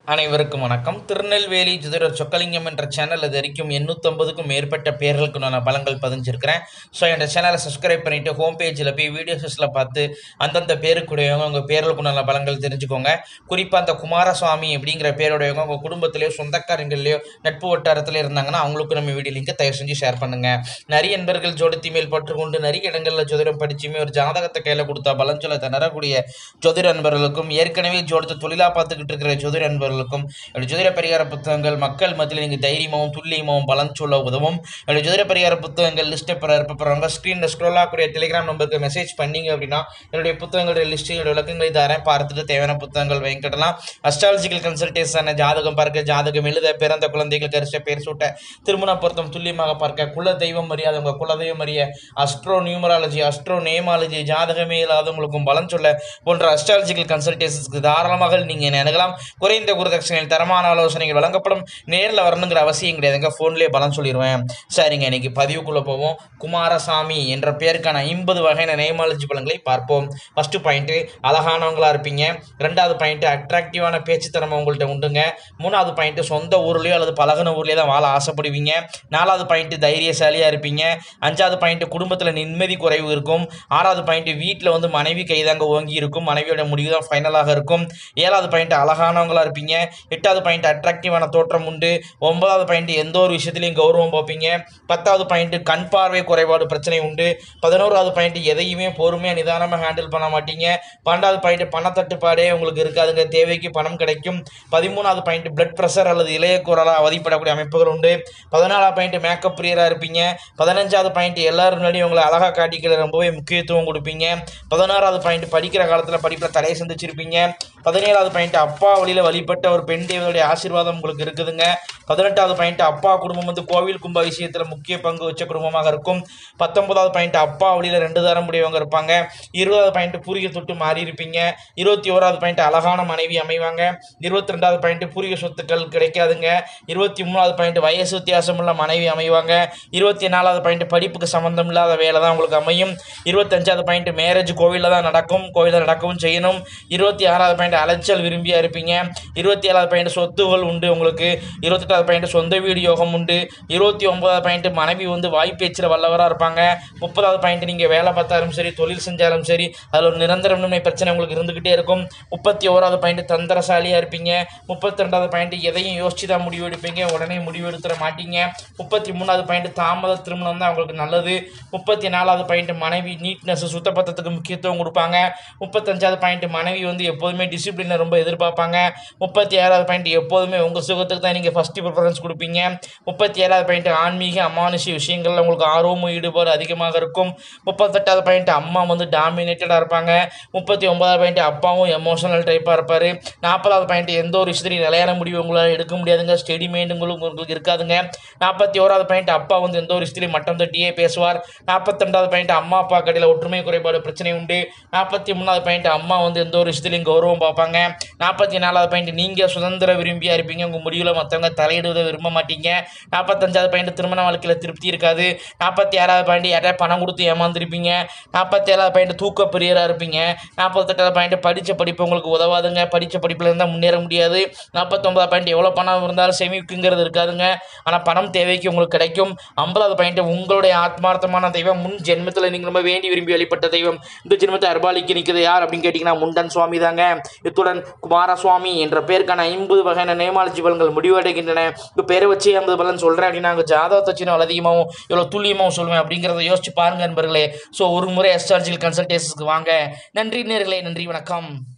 அனைவருக்கும் வணக்கம் திருநெல்வேலி ஜோதிடர் சொக்கலிங்கம் என்ற சேனல் இது வரைக்கும் எண்ணூற்றம்பதுக்கும் மேற்பட்ட பேர்களுக்கு நான் பலங்கள் பதிஞ்சிருக்கிறேன் ஸோ இந்த சேனலை சப்ஸ்கிரைப் பண்ணிவிட்டு ஹோம் பேஜில் போய் வீடியோஸில் பார்த்து அந்தந்த பேருக்குடையவங்க உங்கள் பேர்களுக்கு நல்ல பலங்கள் தெரிஞ்சுக்கோங்க குறிப்பாக அந்த குமாரசுவாமி அப்படிங்கிற பேருடையவங்க உங்கள் குடும்பத்திலேயோ சொந்தக்காரங்களையோ நட்பு வட்டாரத்தில் இருந்தாங்கன்னா அவங்களுக்கு நம்ம வீடியோ லிங்கை தயவு செஞ்சு ஷேர் பண்ணுங்கள் நிறைய நண்பர்கள் ஜோடத்தி மேல் பற்றுக்கொண்டு நிறைய இடங்களில் ஜோதிடம் படிச்சுமே ஒரு ஜாதகத்தை கையில் கொடுத்தா பலன் சொல்ல திணறக்கூடிய ஜோதிட நண்பர்களுக்கும் ஏற்கனவே ஜோடத்தை தொழிலாக பார்த்துக்கிட்டு இருக்கிற ஜோதிட நண்பர்களுக்கும் என்னுடைய ஜோதிட பரிகார புத்தகங்கள் மக்கள் மத்தியில் நீங்கள் தைரியமாகவும் துல்லியமாகவும் பலன் சொல்ல உதவும் என்னுடைய ஜோதிட பரிகார புத்தகங்கள் லிஸ்ட்டை பெற இருப்பவங்க ஸ்க்ரீனில் ஸ்க்ரோல் ஆகக்கூடிய டெலிகிராம் நம்பருக்கு மெசேஜ் பண்ணீங்க அப்படின்னா என்னுடைய புத்தகங்களுடைய லிஸ்ட்டு என்னுடைய விளக்கங்களை தரேன் பார்த்துட்டு தேவையான புத்தகங்கள் வாங்கிக்கிடலாம் அஸ்ட்ராலஜிக்கல் கன்சல்டேஷன் ஜாதகம் பார்க்க ஜாதகம் எழுத பிறந்த குழந்தைகள் கரிச பேர் சூட்ட திருமண பொருத்தம் துல்லியமாக பார்க்க குல தெய்வம் அறியாத உங்கள் குல தெய்வம் அறிய அஸ்ட்ரோ நியூமராலஜி அஸ்ட்ரோ நேமாலஜி ஜாதகமே இல்லாதவங்களுக்கும் பலன் சொல்ல போன்ற அஸ்ட்ராலஜிக்கல் கன்சல்டேஷன்ஸ்க்கு தாராளமாக நீங்கள் என்ன அணுகலாம் குறைந்த குருதட்சணையில் தரமான ஆலோசனைகள் வழங்கப்படும் நேரில் வரணுங்கிற அவசியம் கிடையாதுங்க ஃபோன்லேயே பலன் சொல்லிடுவேன் சரிங்க இன்னைக்கு பதிவுக்குள்ளே போவோம் குமாரசாமி என்ற பேருக்கான ஐம்பது வகையான நேமாலஜி பலன்களை பார்ப்போம் ஃபஸ்ட்டு பாயிண்ட்டு அழகானவங்களா இருப்பீங்க ரெண்டாவது பாயிண்ட்டு அட்ராக்டிவான பேச்சு திறமை உங்கள்கிட்ட உண்டுங்க மூணாவது பாயிண்ட்டு சொந்த ஊர்லேயோ அல்லது பழகுன ஊர்லேயே தான் வாழ ஆசைப்படுவீங்க நாலாவது பாயிண்ட்டு தைரியசாலியாக இருப்பீங்க அஞ்சாவது பாயிண்ட்டு குடும்பத்தில் நிம்மதி குறைவு இருக்கும் ஆறாவது பாயிண்ட்டு வீட்டில் வந்து மனைவி கைதாங்க ஓங்கி இருக்கும் மனைவியோட முடிவு தான் ஃபைனலாக இருக்கும் ஏழாவது பாயிண்ட் அழகானவங்களா இருப்பீங்க எட்டாவது பாயிண்ட் அட்ராக்டிவான தோற்றம் உண்டு ஒன்பதாவது பாயிண்ட் எந்த ஒரு விஷயத்துலையும் கௌரவம் பார்ப்பீங்க பத்தாவது பாயிண்ட் கண் பார்வை குறைபாடு பிரச்சனை உண்டு பதினோராவது பாயிண்ட் எதையுமே பொறுமையாக நிதானமாக ஹேண்டில் பண்ண மாட்டீங்க பன்னெண்டாவது பாயிண்ட் பணத்தட்டுப்பாடே உங்களுக்கு இருக்காதுங்க தேவைக்கு பணம் கிடைக்கும் பதிமூணாவது பாயிண்ட் பிளட் ப்ரெஷர் அல்லது இளைய குரலாக அவதிப்படக்கூடிய அமைப்புகள் உண்டு பதினாலாவது பாயிண்ட் மேக்கப் பிரியராக இருப்பீங்க பதினஞ்சாவது பாயிண்ட் எல்லாரும் முன்னாடி உங்களை அழகாக காட்டிக்கிற ரொம்பவே முக்கியத்துவம் கொடுப்பீங்க பதினாறாவது பாயிண்ட் படிக்கிற காலத்தில் படிப்பில் தடையை சந்திச்சிருப்பீங்க பதினேழாவது பாயிண்ட் அப்பா வழியில் வழிபட்ட ஒரு பெண் தேவனுடைய ஆசீர்வாதம் உங்களுக்கு இருக்குதுங்க பதினெட்டாவது பாயிண்ட் அப்பா குடும்பம் வந்து கோவில் கும்ப விஷயத்தில் முக்கிய பங்கு வச்ச குடும்பமாக இருக்கும் பத்தொன்பதாவது பாயிண்ட் அப்பா வழியில் ரெண்டு தரம் முடியவங்க இருப்பாங்க இருபதாவது பாயிண்ட் பூரிய தொட்டு மாறி இருப்பீங்க இருபத்தி ஓராவது பாயிண்ட் அழகான மனைவி அமைவாங்க இருபத்தி ரெண்டாவது பாயிண்ட் பூரிய சொத்துக்கள் கிடைக்காதுங்க இருபத்தி மூணாவது பாயிண்ட் வயசு வித்தியாசம் உள்ள மனைவி அமைவாங்க இருபத்தி நாலாவது பாயிண்ட் படிப்புக்கு சம்மந்தம் இல்லாத வேலை தான் உங்களுக்கு அமையும் இருபத்தஞ்சாவது பாயிண்ட் மேரேஜ் கோவிலில் தான் நடக்கும் கோவிலில் நடக்கவும் செய்யணும் இருபத்தி ஆறாவது பாயிண்ட் அலைச்சல் விரும்பியா இருப்பீங்க இருபத்தி ஏழாவது பாயிண்ட் சொத்துகள் உண்டு உங்களுக்கு இருபத்தெட்டாவது பாயிண்ட் சொந்த வீடு யோகம் உண்டு இருபத்தி ஒன்பதாவது பாயிண்ட் மனைவி வந்து வாய்ப்பேச்சில் வல்லவராக இருப்பாங்க முப்பதாவது பாயிண்ட் நீங்கள் வேலை பார்த்தாலும் சரி தொழில் செஞ்சாலும் சரி அதில் ஒரு நிரந்தரமின்மை பிரச்சனை உங்களுக்கு இருந்துக்கிட்டே இருக்கும் முப்பத்தி ஓராவது பாயிண்ட் தந்திரசாலியாக இருப்பீங்க முப்பத்தி ரெண்டாவது பாயிண்ட் எதையும் யோசிச்சு தான் முடிவு எடுப்பீங்க உடனே முடிவு எடுத்துட மாட்டீங்க முப்பத்தி மூணாவது பாயிண்ட் தாமத திருமணம் தான் உங்களுக்கு நல்லது முப்பத்தி நாலாவது பாயிண்ட் மனைவி நீட்னஸ் சுத்தபத்தத்துக்கு முக்கியத்துவம் கொடுப்பாங்க முப்பத்தஞ்சாவது பாயிண்ட் மனைவி வந்து எப்போதுமே டிசிப்ளினை ரொம்ப எதிர்பார்ப்பாங்க முப்பத்தி ஏழாவது பாயிண்ட் எப்போதுமே உங்கள் சுகத்துக்கு தான் நீங்கள் ஃபஸ்ட்டு ப்ரிஃபரன்ஸ் கொடுப்பீங்க முப்பத்தி ஏழாவது பாயிண்ட் ஆன்மீக அமானுஷ்ய விஷயங்களில் உங்களுக்கு ஆர்வமும் ஈடுபாடு அதிகமாக இருக்கும் முப்பத்தெட்டாவது பாயிண்ட் அம்மா வந்து டாமினேட்டடாக இருப்பாங்க முப்பத்தி ஒன்பதாவது பாயிண்ட் அப்பாவும் எமோஷனல் டைப்பாக இருப்பார் நாற்பதாவது பாயிண்ட் எந்த ஒரு விஷயத்துலையும் நிலையான முடிவு உங்களால் எடுக்க முடியாதுங்க ஸ்டெடி மைண்ட் உங்களுக்கு உங்களுக்கு இருக்காதுங்க நாற்பத்தி ஓராவது பாயிண்ட் அப்பா வந்து எந்த ஒரு விஷயத்துலையும் மட்டம் தட்டியே பேசுவார் நாற்பத்தி ரெண்டாவது பாயிண்ட் அம்மா அப்பா கடையில் ஒற்றுமை குறைபாடு பிரச்சனை உண்டு நாற்பத்தி மூணாவது பாயிண்ட் அம்மா வந்து எந்த ஒரு விஷயத்துலையும் கௌரவம் பார்ப்பாங்க நாற்பத்தி நாலாவது பாயிண்ட் நீங்கள் சுதந்திர விரும்பியாக இருப்பீங்க உங்கள் முடிவில் மற்றவங்க தலையிடுவதை விரும்ப மாட்டீங்க நாற்பத்தஞ்சாவது பாயிண்ட் திருமண வாழ்க்கையில் திருப்தி இருக்காது நாற்பத்தி ஆறாவது பாயிண்ட் யாரையா பணம் கொடுத்து ஏமாந்துருப்பீங்க நாற்பத்தி ஏழாவது பாயிண்ட் தூக்க பிரியராக இருப்பீங்க நாற்பத்தெட்டாவது பாயிண்ட் படித்த படிப்பு உங்களுக்கு உதவாதுங்க படித்த படிப்பில் இருந்தால் முன்னேற முடியாது நாற்பத்தொம்பதாவது பாயிண்ட் எவ்வளோ பணம் இருந்தாலும் சேமிப்புங்கிறது இருக்காதுங்க ஆனால் பணம் தேவைக்கு உங்களுக்கு கிடைக்கும் ஐம்பதாவது பாயிண்ட் உங்களுடைய ஆத்மார்த்தமான தெய்வம் முன் ஜென்மத்தில் நீங்கள் ரொம்ப வேண்டி விரும்பி வழிபட்ட தெய்வம் இந்த ஜென்மத்தை அர்பாலிக்கு நிற்கிறது யார் அப்படின்னு கேட்டிங்கன்னா முண்டன் சுவாமி தாங்க இத்துடன் குமாரசுவாமி என்ற பேருக்கான ஐம்பது வகையான நேமாலஜி பலன்கள் முடிவடைகின்றன இப்போ பேரை வச்சு ஐம்பது பலன் சொல்கிறேன் அப்படின்னா அங்கே ஜாதகத்தை சின்ன அதிகமாகவும் எவ்வளோ துல்லியமாகவும் சொல்லுவேன் அப்படிங்கிறத யோசிச்சு பாருங்க நண்பர்களே ஸோ ஒரு முறை அஸ்ட்ராலஜிக்கல் கன்சல்டேஷன்ஸ்க்கு வாங்க நன்றி நேர்களே நன்றி வணக்கம்